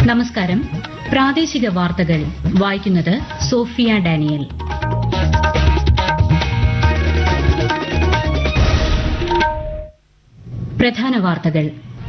നമസ്കാരം പ്രാദേശിക വാർത്തകൾ വായിക്കുന്നത് സോഫിയ ഡാനിയൽ പ്രധാന വാർത്തകൾ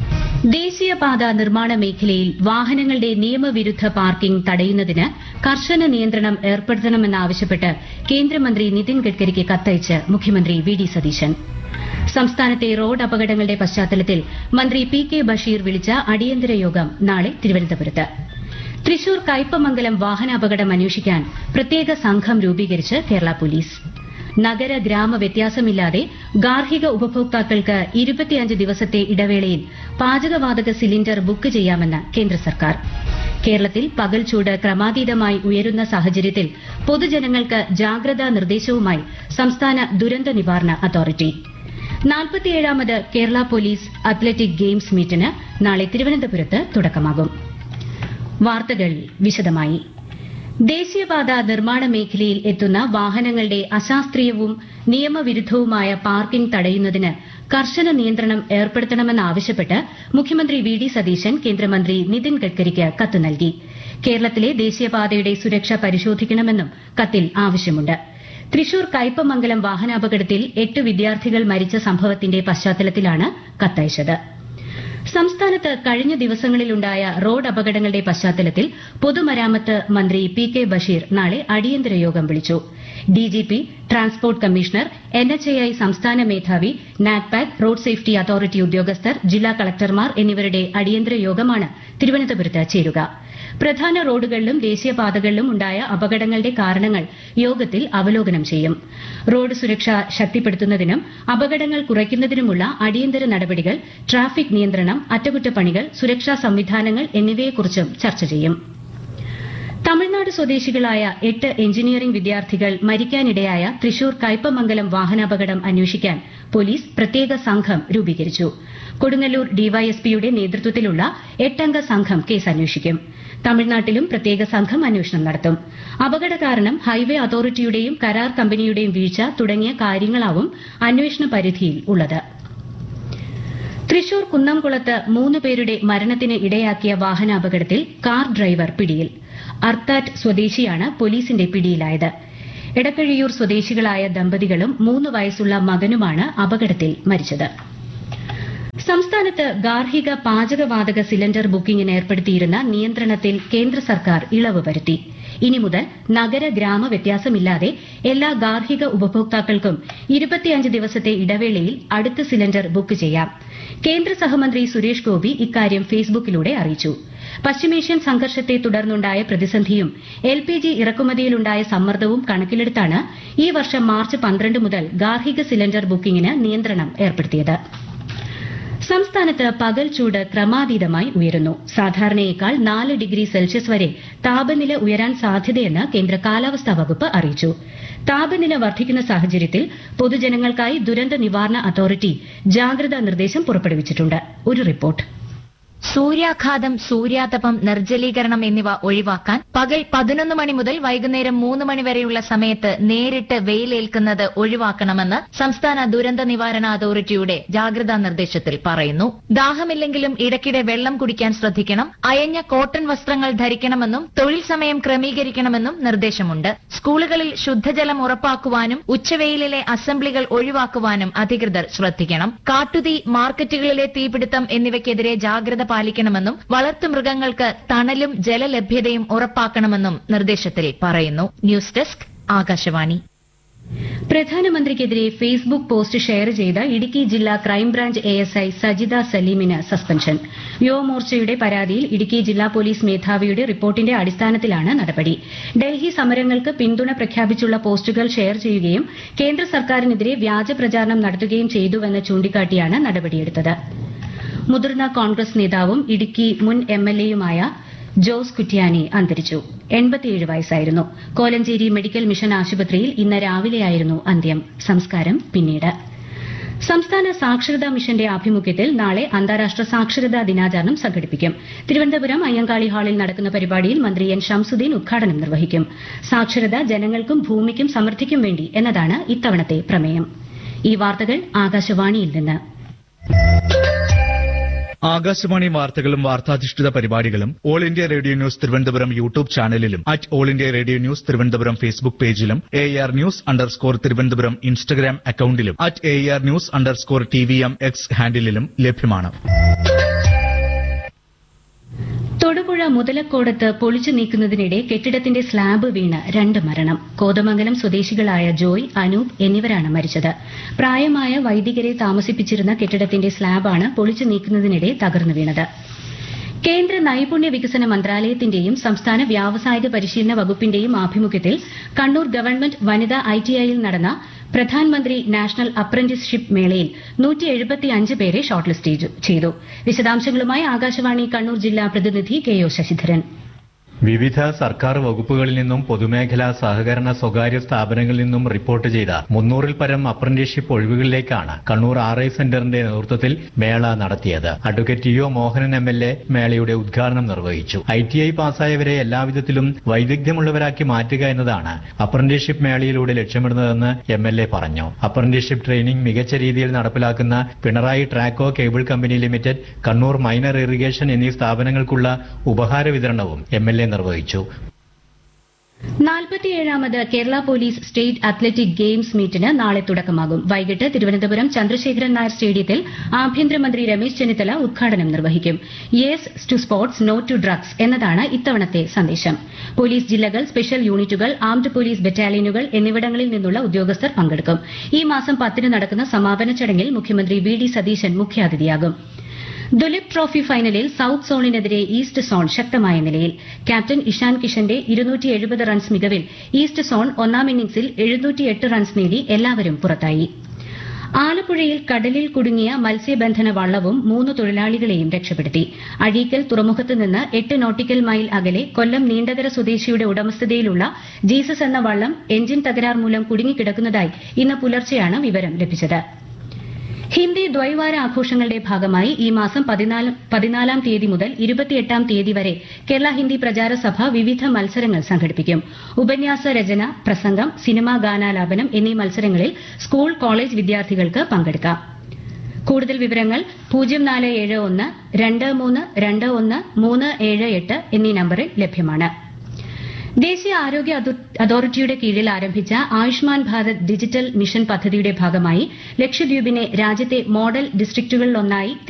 ദേശീയപാത നിർമ്മാണ മേഖലയിൽ വാഹനങ്ങളുടെ നിയമവിരുദ്ധ പാർക്കിംഗ് തടയുന്നതിന് കർശന നിയന്ത്രണം ഏർപ്പെടുത്തണമെന്നാവശ്യപ്പെട്ട് കേന്ദ്രമന്ത്രി നിതിൻ ഗഡ്കരിക്ക് കത്തയച്ച് മുഖ്യമന്ത്രി വി ഡി സതീശൻ സംസ്ഥാനത്തെ റോഡ് അപകടങ്ങളുടെ പശ്ചാത്തലത്തിൽ മന്ത്രി പി കെ ബഷീർ വിളിച്ച അടിയന്തര യോഗം നാളെ തിരുവനന്തപുരത്ത് തൃശൂർ കയ്പമംഗലം വാഹനാപകടം അന്വേഷിക്കാൻ പ്രത്യേക സംഘം രൂപീകരിച്ച് കേരള പോലീസ് നഗര ഗ്രാമ വ്യത്യാസമില്ലാതെ ഗാർഹിക ഉപഭോക്താക്കൾക്ക് ഇരുപത്തിയഞ്ച് ദിവസത്തെ ഇടവേളയിൽ പാചകവാതക സിലിണ്ടർ ബുക്ക് ചെയ്യാമെന്ന് കേന്ദ്ര സർക്കാർ കേരളത്തിൽ പകൽച്ചൂട് ക്രമാതീതമായി ഉയരുന്ന സാഹചര്യത്തിൽ പൊതുജനങ്ങൾക്ക് ജാഗ്രതാ നിർദ്ദേശവുമായി സംസ്ഥാന ദുരന്ത നിവാരണ അതോറിറ്റി നാൽപ്പത്തിയേഴാമത് കേരള പോലീസ് അത്ലറ്റിക് ഗെയിംസ് മീറ്റിന് നാളെ തിരുവനന്തപുരത്ത് തുടക്കമാകും വാർത്തകൾ വിശദമായി ദേശീയപാത നിർമ്മാണ മേഖലയിൽ എത്തുന്ന വാഹനങ്ങളുടെ അശാസ്ത്രീയവും നിയമവിരുദ്ധവുമായ പാർക്കിംഗ് തടയുന്നതിന് കർശന നിയന്ത്രണം ഏർപ്പെടുത്തണമെന്നാവശ്യപ്പെട്ട് മുഖ്യമന്ത്രി വി ഡി സതീശൻ കേന്ദ്രമന്ത്രി നിതിൻ ഗഡ്കരിക്ക് കത്ത് നൽകി കേരളത്തിലെ ദേശീയപാതയുടെ സുരക്ഷ പരിശോധിക്കണമെന്നും കത്തിൽ ആവശ്യമുണ്ട് തൃശൂർ കയ്പമംഗലം വാഹനാപകടത്തിൽ എട്ട് വിദ്യാർത്ഥികൾ മരിച്ച സംഭവത്തിന്റെ പശ്ചാത്തലത്തിലാണ് കത്തയച്ചത് സംസ്ഥാനത്ത് കഴിഞ്ഞ ദിവസങ്ങളിലുണ്ടായ റോഡ് അപകടങ്ങളുടെ പശ്ചാത്തലത്തിൽ പൊതുമരാമത്ത് മന്ത്രി പി കെ ബഷീർ നാളെ അടിയന്തര യോഗം വിളിച്ചു ഡിജിപി ട്രാൻസ്പോർട്ട് കമ്മീഷണർ എൻഎച്ച്എഐ സംസ്ഥാന മേധാവി നാഗ്പാക് റോഡ് സേഫ്റ്റി അതോറിറ്റി ഉദ്യോഗസ്ഥർ ജില്ലാ കളക്ടർമാർ എന്നിവരുടെ അടിയന്തര യോഗമാണ് തിരുവനന്തപുരത്ത് ചേരുക പ്രധാന റോഡുകളിലും ദേശീയപാതകളിലും ഉണ്ടായ അപകടങ്ങളുടെ കാരണങ്ങൾ യോഗത്തിൽ അവലോകനം ചെയ്യും റോഡ് സുരക്ഷ ശക്തിപ്പെടുത്തുന്നതിനും അപകടങ്ങൾ കുറയ്ക്കുന്നതിനുമുള്ള അടിയന്തര നടപടികൾ ട്രാഫിക് നിയന്ത്രണം അറ്റകുറ്റപ്പണികൾ സുരക്ഷാ സംവിധാനങ്ങൾ എന്നിവയെക്കുറിച്ചും ചർച്ച ചെയ്യും തമിഴ്നാട് സ്വദേശികളായ എട്ട് എഞ്ചിനീയറിംഗ് വിദ്യാർത്ഥികൾ മരിക്കാനിടയായ തൃശൂർ കയ്പമംഗലം വാഹനാപകടം അന്വേഷിക്കാൻ പോലീസ് പ്രത്യേക സംഘം രൂപീകരിച്ചു കൊടുങ്ങല്ലൂർ ഡിവൈഎസ്പിയുടെ നേതൃത്വത്തിലുള്ള എട്ടംഗ സംഘം കേസ് അന്വേഷിക്കും തമിഴ്നാട്ടിലും പ്രത്യേക സംഘം അന്വേഷണം നടത്തും അപകട കാരണം ഹൈവേ അതോറിറ്റിയുടെയും കരാർ കമ്പനിയുടെയും വീഴ്ച തുടങ്ങിയ കാര്യങ്ങളാവും അന്വേഷണ പരിധിയിൽ ഉള്ളത് തൃശൂർ കുന്നംകുളത്ത് മൂന്ന് പേരുടെ മരണത്തിന് ഇടയാക്കിയ വാഹനാപകടത്തിൽ കാർ ഡ്രൈവർ പിടിയിൽ അർത്താറ്റ് സ്വദേശിയാണ് പോലീസിന്റെ പിടിയിലായത് എടക്കഴിയൂർ സ്വദേശികളായ ദമ്പതികളും മൂന്ന് വയസ്സുള്ള മകനുമാണ് അപകടത്തിൽ മരിച്ചത് സംസ്ഥാനത്ത് ഗാർഹിക പാചകവാതക സിലിണ്ടർ ബുക്കിംഗിന് ഏർപ്പെടുത്തിയിരുന്ന നിയന്ത്രണത്തിൽ കേന്ദ്ര സർക്കാർ ഇളവ് വരുത്തി ഇനി മുതൽ നഗര ഗ്രാമ വ്യത്യാസമില്ലാതെ എല്ലാ ഗാർഹിക ഉപഭോക്താക്കൾക്കും ഇരുപത്തിയഞ്ച് ദിവസത്തെ ഇടവേളയിൽ അടുത്ത സിലിണ്ടർ ബുക്ക് ചെയ്യാം കേന്ദ്ര സഹമന്ത്രി സുരേഷ് ഗോപി ഇക്കാര്യം ഫേസ്ബുക്കിലൂടെ അറിയിച്ചു പശ്ചിമേഷ്യൻ സംഘർഷത്തെ തുടർന്നുണ്ടായ പ്രതിസന്ധിയും എൽ പി ജി ഇറക്കുമതിയിലുണ്ടായ സമ്മർദ്ദവും കണക്കിലെടുത്താണ് ഈ വർഷം മാർച്ച് പന്ത്രണ്ട് മുതൽ ഗാർഹിക സിലിണ്ടർ ബുക്കിംഗിന് നിയന്ത്രണം ഏർപ്പെടുത്തിയത് സംസ്ഥാനത്ത് പകൽ ചൂട് ക്രമാതീതമായി ഉയരുന്നു സാധാരണയേക്കാൾ നാല് ഡിഗ്രി സെൽഷ്യസ് വരെ താപനില ഉയരാൻ സാധ്യതയെന്ന് കേന്ദ്ര കാലാവസ്ഥാ വകുപ്പ് അറിയിച്ചു താപനില വർദ്ധിക്കുന്ന സാഹചര്യത്തിൽ പൊതുജനങ്ങൾക്കായി ദുരന്ത നിവാരണ അതോറിറ്റി ജാഗ്രതാ നിർദ്ദേശം പുറപ്പെടുവിച്ചിട്ടുണ്ട് ഒരു റിപ്പോർട്ട് സൂര്യാഘാതം സൂര്യാതപം നിർജ്ജലീകരണം എന്നിവ ഒഴിവാക്കാൻ പകൽ പതിനൊന്ന് മണി മുതൽ വൈകുന്നേരം മൂന്ന് മണി വരെയുള്ള സമയത്ത് നേരിട്ട് വെയിലേൽക്കുന്നത് ഒഴിവാക്കണമെന്ന് സംസ്ഥാന ദുരന്ത നിവാരണ അതോറിറ്റിയുടെ ജാഗ്രതാ നിർദ്ദേശത്തിൽ പറയുന്നു ദാഹമില്ലെങ്കിലും ഇടയ്ക്കിടെ വെള്ളം കുടിക്കാൻ ശ്രദ്ധിക്കണം അയഞ്ഞ കോട്ടൺ വസ്ത്രങ്ങൾ ധരിക്കണമെന്നും തൊഴിൽ സമയം ക്രമീകരിക്കണമെന്നും നിർദ്ദേശമുണ്ട് സ്കൂളുകളിൽ ശുദ്ധജലം ഉറപ്പാക്കുവാനും ഉച്ചവെയിലിലെ അസംബ്ലികൾ ഒഴിവാക്കുവാനും അധികൃതർ ശ്രദ്ധിക്കണം കാട്ടുതീ മാർക്കറ്റുകളിലെ തീപിടുത്തം എന്നിവയ്ക്കെതിരെ ജാഗ്രത പാലിക്കണമെന്നും വളർത്തുമൃഗങ്ങൾക്ക് തണലും ജലലഭ്യതയും ഉറപ്പാക്കണമെന്നും നിർദ്ദേശത്തിൽ പറയുന്നു ന്യൂസ് ഡെസ്ക് ആകാശവാണി പ്രധാനമന്ത്രിക്കെതിരെ ഫേസ്ബുക്ക് പോസ്റ്റ് ഷെയർ ചെയ്ത ഇടുക്കി ജില്ലാ ക്രൈംബ്രാഞ്ച് എഎസ്ഐ സജിത സലീമിന് സസ്പെൻഷൻ യുവമോർച്ചയുടെ പരാതിയിൽ ഇടുക്കി ജില്ലാ പോലീസ് മേധാവിയുടെ റിപ്പോർട്ടിന്റെ അടിസ്ഥാനത്തിലാണ് നടപടി ഡൽഹി സമരങ്ങൾക്ക് പിന്തുണ പ്രഖ്യാപിച്ചുള്ള പോസ്റ്റുകൾ ഷെയർ ചെയ്യുകയും കേന്ദ്ര സർക്കാരിനെതിരെ വ്യാജ പ്രചാരണം നടത്തുകയും ചെയ്തുവെന്ന് ചൂണ്ടിക്കാട്ടിയാണ് നടപടിയെടുത്തത് മുതിർന്ന കോൺഗ്രസ് നേതാവും ഇടുക്കി മുൻ എംഎൽഎയുമായ ജോസ് കുറ്റ്യാനി അന്തരിച്ചു എൺപത്തിയേഴ് വയസ്സായിരുന്നു കോലഞ്ചേരി മെഡിക്കൽ മിഷൻ ആശുപത്രിയിൽ ഇന്ന് രാവിലെയായിരുന്നു അന്ത്യം സംസ്കാരം പിന്നീട് സംസ്ഥാന സാക്ഷരതാ മിഷന്റെ ആഭിമുഖ്യത്തിൽ നാളെ അന്താരാഷ്ട്ര സാക്ഷരതാ ദിനാചരണം സംഘടിപ്പിക്കും തിരുവനന്തപുരം അയ്യങ്കാളി ഹാളിൽ നടക്കുന്ന പരിപാടിയിൽ മന്ത്രി എൻ ഷംസുദ്ദീൻ ഉദ്ഘാടനം നിർവഹിക്കും സാക്ഷരത ജനങ്ങൾക്കും ഭൂമിക്കും സമൃദ്ധിക്കും വേണ്ടി എന്നതാണ് ഇത്തവണത്തെ പ്രമേയം ഈ വാർത്തകൾ ആകാശവാണിയിൽ നിന്ന് ആകാശവാണി വാർത്തകളും വാർത്താധിഷ്ഠിത പരിപാടികളും all India radio news Thiruvananthapuram YouTube ചാനലിലും at all India radio news Thiruvananthapuram Facebook പേജിലും A R news underscore Thiruvananthapuram Instagram അക്കൌണ്ടിലും at A R news underscore T V M X ഹാൻഡിലും ലഭ്യമാണ് തൊടുപുഴ മുതലക്കോടത്ത് പൊളിച്ചു നീക്കുന്നതിനിടെ കെട്ടിടത്തിന്റെ സ്ലാബ് വീണ് രണ്ട് മരണം കോതമംഗലം സ്വദേശികളായ ജോയ് അനൂപ് എന്നിവരാണ് മരിച്ചത് പ്രായമായ വൈദികരെ താമസിപ്പിച്ചിരുന്ന കെട്ടിടത്തിന്റെ സ്ലാബാണ് പൊളിച്ചു നീക്കുന്നതിനിടെ തകർന്നു വീണത് കേന്ദ്ര നൈപുണ്യ വികസന മന്ത്രാലയത്തിന്റെയും സംസ്ഥാന വ്യാവസായിക പരിശീലന വകുപ്പിന്റെയും ആഭിമുഖ്യത്തിൽ കണ്ണൂർ ഗവൺമെന്റ് വനിതാ ഐടിഐയിൽ നടന്ന പ്രധാൻമന്ത്രി നാഷണൽ അപ്രന്റീസ്ഷിപ്പ് മേളയിൽ പേരെ ഷോർട്ട് ലിസ്റ്റ് ചെയ്തു വിശദാംശങ്ങളുമായി ആകാശവാണി കണ്ണൂർ ജില്ലാ പ്രതിനിധി കെ ഒ ശശിധരൻ വിവിധ സർക്കാർ വകുപ്പുകളിൽ നിന്നും പൊതുമേഖലാ സഹകരണ സ്വകാര്യ സ്ഥാപനങ്ങളിൽ നിന്നും റിപ്പോർട്ട് ചെയ്ത മുന്നൂറിൽ പരം അപ്രന്റീസ്ഷിപ്പ് ഒഴിവുകളിലേക്കാണ് കണ്ണൂർ ആർ ഐ സെന്ററിന്റെ നേതൃത്വത്തിൽ മേള നടത്തിയത് advocate T O Mohanan M L A മേളയുടെ ഉദ്ഘാടനം നിർവഹിച്ചു ഐ ടി ഐ പാസ്സായവരെ എല്ലാവിധത്തിലും വൈദഗ്ധ്യമുള്ളവരാക്കി മാറ്റുക എന്നതാണ് അപ്രന്റീസ്ഷിപ്പ് മേളയിലൂടെ ലക്ഷ്യമിടുന്നതെന്ന് എം എൽ എ പറഞ്ഞു അപ്രന്റീസ്ഷിപ്പ് ട്രെയിനിംഗ് മികച്ച രീതിയിൽ നടപ്പിലാക്കുന്ന Pinarayi Traco cable company limited Kannur minor irrigation എന്നീ സ്ഥാപനങ്ങൾക്കുള്ള ഉപഹാര വിതരണവും എം എൽ എ നിർവഹിച്ചു നാൽപ്പത്തിയേഴാമത് Kerala police state athletic games മീറ്റിന് നാളെ തുടക്കമാകും വൈകിട്ട് തിരുവനന്തപുരം ചന്ദ്രശേഖരൻ നായർ സ്റ്റേഡിയത്തിൽ ആഭ്യന്തരമന്ത്രി രമേശ് ചെന്നിത്തല ഉദ്ഘാടനം നിർവഹിക്കും yes to sports no to drugs എന്നതാണ് ഇത്തവണത്തെ സന്ദേശം പോലീസ് ജില്ലകൾ സ്പെഷ്യൽ യൂണിറ്റുകൾ ആംഡ് പോലീസ് ബറ്റാലിയനുകൾ എന്നിവിടങ്ങളിൽ നിന്നുള്ള ഉദ്യോഗസ്ഥർ പങ്കെടുക്കും ഈ മാസം പത്തിന് നടക്കുന്ന സമാപന ചടങ്ങിൽ മുഖ്യമന്ത്രി വി ഡി സതീശൻ മുഖ്യാതിഥിയാകും ദുലീപ് ട്രോഫി ഫൈനലിൽ സൌത്ത് സോണിനെതിരെ ഈസ്റ്റ് സോൺ ശക്തമായ നിലയിൽ ക്യാപ്റ്റൻ ഇഷാൻ കിഷന്റെ റൺസ് മികവിൽ ഈസ്റ്റ് സോൺ ഒന്നാം ഇന്നിംഗ്സിൽ റൺസ് നേടി എല്ലാവരും പുറത്തായി ആലപ്പുഴയിൽ കടലിൽ കുടുങ്ങിയ മത്സ്യബന്ധന വള്ളവും മൂന്ന് തൊഴിലാളികളെയും രക്ഷപ്പെടുത്തി അഴീക്കൽ തുറമുഖത്ത് നിന്ന് എട്ട് നോട്ടിക്കൽ മൈൽ അകലെ കൊല്ലം നീണ്ടകര സ്വദേശിയുടെ ഉടമസ്ഥതയിലുള്ള ജീസസ് എന്ന വള്ളം എഞ്ചിൻ തകരാർ മൂലം കുടുങ്ങിക്കിടക്കുന്നതായി ഇന്ന് പുലർച്ചെയാണ് വിവരം ലഭിച്ചത് ഹിന്ദി ദ്വൈവാര ആഘോഷങ്ങളുടെ ഭാഗമായി ഈ മാസം പതിനാലാം തീയതി മുതൽ ഇരുപത്തിയെട്ടാം തീയതി വരെ കേരള ഹിന്ദി പ്രചാര സഭ വിവിധ മത്സരങ്ങൾ സംഘടിപ്പിക്കും ഉപന്യാസ രചന പ്രസംഗം സിനിമാ ഗാനാലാപനം എന്നീ മത്സരങ്ങളിൽ സ്കൂൾ കോളേജ് വിദ്യാർത്ഥികൾക്ക് പങ്കെടുക്കാം കൂടുതൽ വിവരങ്ങൾ പൂജ്യം നാല് ഏഴ് ഒന്ന് രണ്ട് മൂന്ന് രണ്ട് ഒന്ന് മൂന്ന് ഏഴ് എട്ട് എന്നീ നമ്പറിൽ ലഭ്യമാണ് ദേശീയ ആരോഗ്യ അതോറിറ്റിയുടെ കീഴിൽ ആരംഭിച്ച ആയുഷ്മാൻ ഭാരത് ഡിജിറ്റൽ മിഷൻ പദ്ധതിയുടെ ഭാഗമായി ലക്ഷദ്വീപിനെ രാജ്യത്തെ മോഡൽ ഡിസ്ട്രിക്റ്റുകളിലൊന്നായി